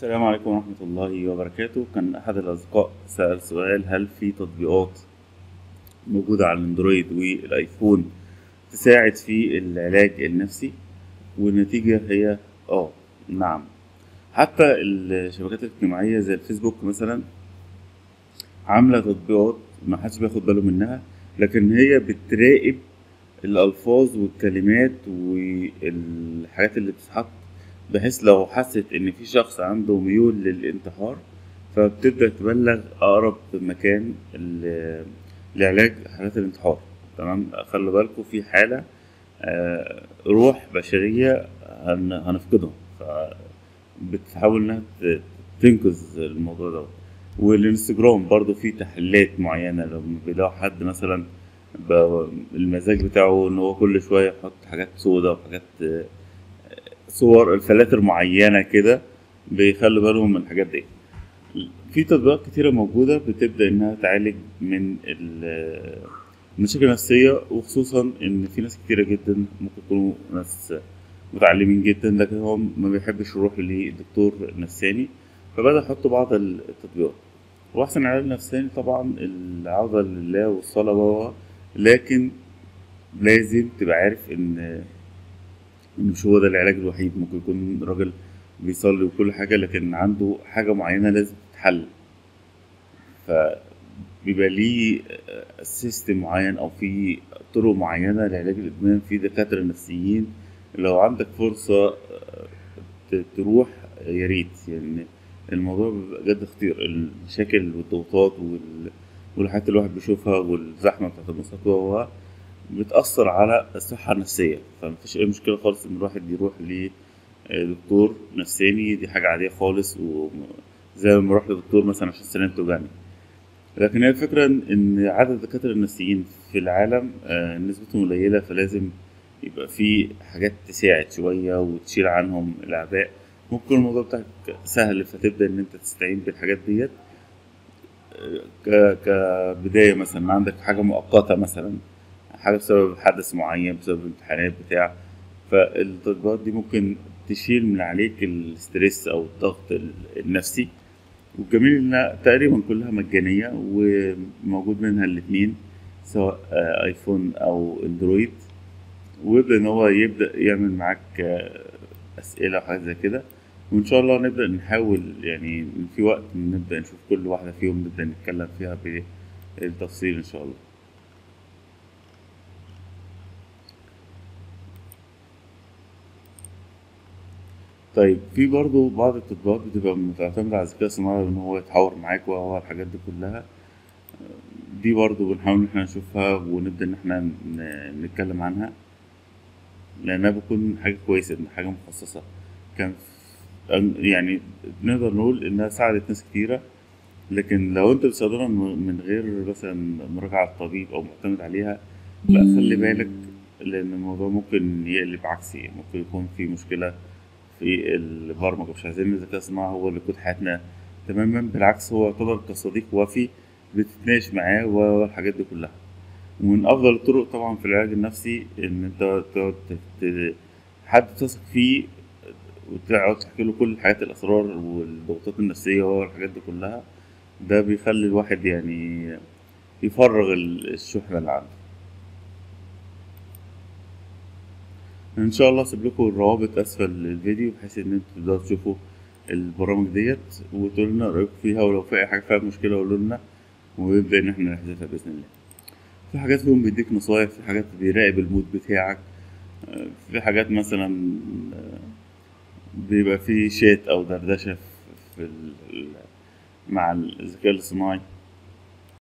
السلام عليكم ورحمة الله وبركاته كان أحد الأصدقاء سأل سؤال هل في تطبيقات موجودة على الأندرويد والآيفون تساعد في العلاج النفسي والنتيجة هي آه نعم حتى الشبكات الاجتماعية زي الفيسبوك مثلا عاملة تطبيقات ما حدش بياخد باله منها لكن هي بتراقب الألفاظ والكلمات والحاجات اللي بتتحط بحيث لو حست إن في شخص عنده ميول للانتحار فبتبدأ تبلغ أقرب مكان ل- لعلاج حالات الانتحار تمام خلي بالكوا في حالة آه، روح بشرية هن- هنفقدها فبتحاول إنها ت- تنقذ الموضوع ده والانستجرام برضو فيه تحليلات معينة لما بيلاقوا حد مثلا ب- المزاج بتاعه ان هو كل شوية يحط حاجات سودة وحاجات آه، صور الفلاتر معينة كده بيخلوا بالهم من الحاجات دي في تطبيقات كتيرة موجودة بتبدأ إنها تعالج من ال- المشاكل النفسية وخصوصا إن في ناس كتيرة جدا ممكن يكونوا ناس متعلمين جدا لكن هو ما بيحبش يروح لدكتور نفساني فبدأ يحط بعض التطبيقات وأحسن علاج نفساني طبعا العودة لله والصلاة و لكن لازم تبقى عارف إن إن مش هو ده العلاج الوحيد ممكن يكون راجل بيصلي وكل حاجة لكن عنده حاجة معينة لازم تتحل فبيبقى ليه سيستم معين أو في طرق معينة لعلاج الإدمان في دكاترة نفسيين لو عندك فرصة آه، ت- تروح يا ريت يعني الموضوع بيبقى جد خطير المشاكل والضغوطات وال- والحاجات اللي الواحد بيشوفها والزحمة بتاعت المواصلات و بتأثر على الصحة النفسية فمفيش أي مشكلة خالص إن الواحد يروح لدكتور نفساني دي حاجة عادية خالص وزي ما أروح لدكتور مثلا عشان سنان توجعني لكن هي الفكرة إن- إن عدد الدكاترة النفسيين في العالم آه، نسبتهم قليلة فلازم يبقى في حاجات تساعد شوية وتشيل عنهم الأعباء ممكن الموضوع بتاعك سهل فتبدأ إن أنت تستعين بالحاجات ديت ك- كبداية مثلا عندك حاجة مؤقتة مثلا حاجة بسبب حدث معين بسبب امتحانات بتاع فالتطبيقات دي ممكن تشيل من عليك الاسترس أو الضغط ال- النفسي والجميل إنها تقريبا كلها مجانية وموجود منها الاتنين سواء آه، ايفون أو اندرويد ويبدأ إن هو يبدأ يعمل معاك آه، أسئلة وحاجات زي كده وإن شاء الله نبدأ نحاول يعني في وقت نبدأ نشوف كل واحدة فيهم نبدأ نتكلم فيها بالتفصيل إن شاء الله طيب في برضه بعض التطبيقات بتبقى معتمدة على الذكاء الصناعي إن هو يتحاور معاك وهو الحاجات دي كلها دي برضه بنحاول إن احنا نشوفها ونبدأ إن احنا ن- نتكلم عنها لأنها بتكون حاجة كويسة إن حاجة مخصصة كان ف- يعني نقدر نقول إنها ساعدت ناس كتيرة لكن لو أنت بتستخدمها من من غير مثلا مراجعة طبيب أو معتمد عليها لا خلي بالك لأن الموضوع ممكن يقلب عكسي ممكن يكون في مشكلة في البرمجة مش عايزين الذكاء الصناعي هو اللي يقود حياتنا تماما بالعكس هو يعتبر كصديق وفي بتتناقش معاه والحاجات دي كلها ومن أفضل الطرق طبعا في العلاج النفسي إن أنت تقعد ت- حد تثق فيه وتقعد تحكي له كل الحاجات الأسرار والضغوطات النفسية والحاجات دي كلها ده بيخلي الواحد يعني يفرغ ال- الشحنة اللي عنده ان شاء الله اسيب لكم الروابط اسفل الفيديو بحيث ان انتوا تقدروا تشوفوا البرامج ديت وتقولوا لنا رايكم فيها ولو في اي حاجه فيها مشكله قولوا لنا ويبدا ان احنا نحذفها باذن الله في حاجات فيهم بيديك نصايح في حاجات بيراقب المود بتاعك آه، في حاجات مثلا آه، بيبقى في شات او دردشه في في ال- ال- مع الذكاء الاصطناعي